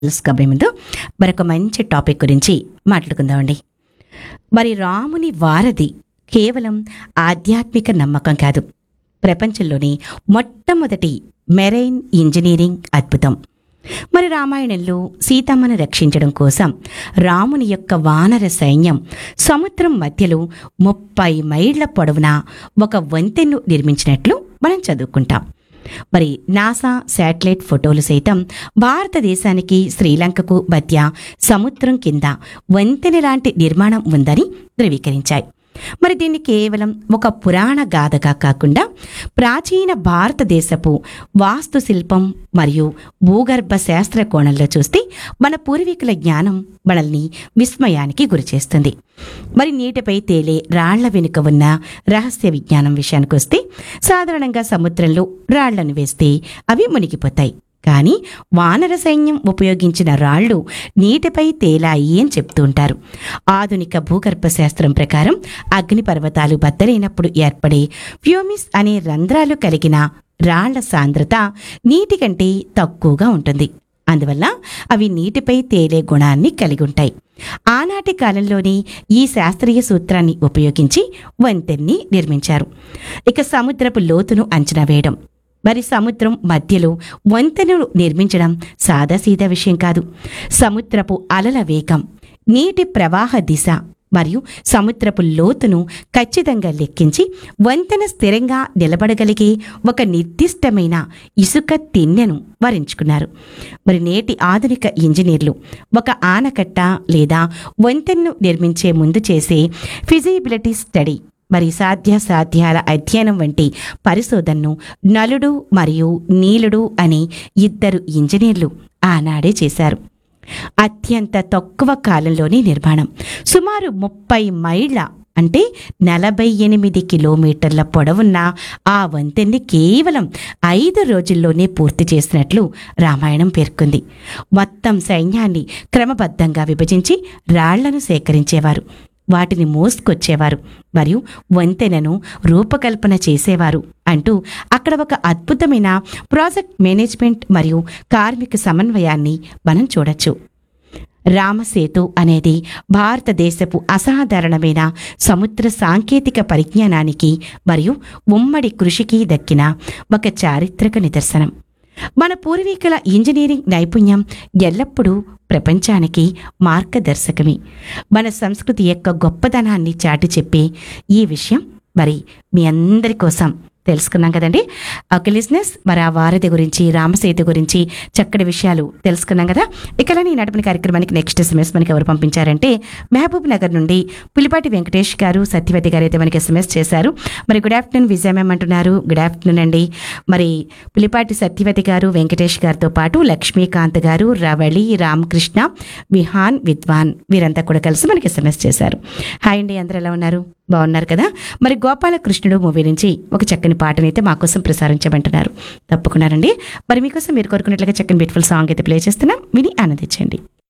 తెలుసుకోబోయే ముందు మరొక మంచి టాపిక్ గురించి మాట్లాడుకుందామండి మరి రాముని వారధి కేవలం ఆధ్యాత్మిక నమ్మకం కాదు ప్రపంచంలోని మొట్టమొదటి మెరైన్ ఇంజనీరింగ్ అద్భుతం మరి రామాయణంలో సీతమ్మను రక్షించడం కోసం రాముని యొక్క వానర సైన్యం సముద్రం మధ్యలో ముప్పై మైళ్ళ పొడవున ఒక వంతెన్ను నిర్మించినట్లు మనం చదువుకుంటాం మరి నాసా శాటిలైట్ ఫోటోలు సైతం భారతదేశానికి శ్రీలంకకు మధ్య సముద్రం కింద వంతెన లాంటి నిర్మాణం ఉందని ధృవీకరించాయి మరి దీన్ని కేవలం ఒక పురాణ గాథగా కాకుండా ప్రాచీన భారతదేశపు వాస్తుశిల్పం మరియు భూగర్భ శాస్త్ర కోణంలో చూస్తే మన పూర్వీకుల జ్ఞానం మనల్ని విస్మయానికి గురిచేస్తుంది మరి నీటిపై తేలే రాళ్ల వెనుక ఉన్న రహస్య విజ్ఞానం విషయానికి వస్తే సాధారణంగా సముద్రంలో రాళ్లను వేస్తే అవి మునిగిపోతాయి కానీ వానర సైన్యం ఉపయోగించిన రాళ్లు నీటిపై తేలాయి అని చెప్తూ ఉంటారు ఆధునిక భూగర్భ శాస్త్రం ప్రకారం అగ్నిపర్వతాలు బద్దలైనప్పుడు ఏర్పడే ఫ్యూమిస్ అనే రంధ్రాలు కలిగిన రాళ్ల సాంద్రత నీటి కంటే తక్కువగా ఉంటుంది అందువల్ల అవి నీటిపై తేలే గుణాన్ని కలిగి ఉంటాయి ఆనాటి కాలంలోని ఈ శాస్త్రీయ సూత్రాన్ని ఉపయోగించి వంతెన్ని నిర్మించారు ఇక సముద్రపు లోతును అంచనా వేయడం మరి సముద్రం మధ్యలో వంతెనను నిర్మించడం సాదాసీదా విషయం కాదు సముద్రపు అలల వేగం నీటి ప్రవాహ దిశ మరియు సముద్రపు లోతును ఖచ్చితంగా లెక్కించి వంతెన స్థిరంగా నిలబడగలిగే ఒక నిర్దిష్టమైన ఇసుక తిన్నెను వరించుకున్నారు మరి నేటి ఆధునిక ఇంజనీర్లు ఒక ఆనకట్ట లేదా వంతెన్ను నిర్మించే ముందు చేసే ఫిజిబిలిటీ స్టడీ మరి సాధ్యాసాధ్యాల అధ్యయనం వంటి పరిశోధనను నలుడు మరియు నీలుడు అనే ఇద్దరు ఇంజనీర్లు ఆనాడే చేశారు అత్యంత తక్కువ కాలంలోనే నిర్మాణం సుమారు ముప్పై మైళ్ళ అంటే నలభై ఎనిమిది కిలోమీటర్ల పొడవున్న ఆ వంతెన్ని కేవలం ఐదు రోజుల్లోనే పూర్తి చేసినట్లు రామాయణం పేర్కొంది మొత్తం సైన్యాన్ని క్రమబద్ధంగా విభజించి రాళ్లను సేకరించేవారు వాటిని మోసుకొచ్చేవారు మరియు వంతెనను రూపకల్పన చేసేవారు అంటూ అక్కడ ఒక అద్భుతమైన ప్రాజెక్ట్ మేనేజ్మెంట్ మరియు కార్మిక సమన్వయాన్ని మనం చూడొచ్చు రామసేతు అనేది భారతదేశపు అసాధారణమైన సముద్ర సాంకేతిక పరిజ్ఞానానికి మరియు ఉమ్మడి కృషికి దక్కిన ఒక చారిత్రక నిదర్శనం మన పూర్వీకుల ఇంజనీరింగ్ నైపుణ్యం ఎల్లప్పుడూ ప్రపంచానికి మార్గదర్శకమే మన సంస్కృతి యొక్క గొప్పదనాన్ని చాటి చెప్పే ఈ విషయం మరి మీ అందరి కోసం తెలుసుకున్నాం కదండి ఓకే లిజినెస్ మరి ఆ వారధి గురించి రామసేతు గురించి చక్కటి విషయాలు తెలుసుకున్నాం కదా ఇక ఈ నడిపిన కార్యక్రమానికి నెక్స్ట్ ఎస్ఎంఎస్ మనకి ఎవరు పంపించారంటే మహబూబ్ నగర్ నుండి పులిపాటి వెంకటేష్ గారు సత్యవతి గారు అయితే మనకి ఎస్ఎంఎస్ చేశారు మరి గుడ్ ఆఫ్టర్నూన్ విజయ మ్యామ్ అంటున్నారు గుడ్ ఆఫ్టర్నూన్ అండి మరి పులిపాటి సత్యవతి గారు వెంకటేష్ గారితో పాటు లక్ష్మీకాంత్ గారు రవళి రామకృష్ణ విహాన్ విద్వాన్ వీరంతా కూడా కలిసి మనకి ఎస్ఎంఎస్ చేశారు హాయ్ అండి అందరూ ఎలా ఉన్నారు బాగున్నారు కదా మరి గోపాలకృష్ణుడు మూవీ నుంచి ఒక చక్కని పాటని అయితే మా కోసం ప్రసారించమంటున్నారు తప్పకుండానండి మరి మీకోసం మీరు కోరుకున్నట్లుగా చక్కని బ్యూటిఫుల్ సాంగ్ అయితే ప్లే చేస్తున్నాం విని ఆనందించండి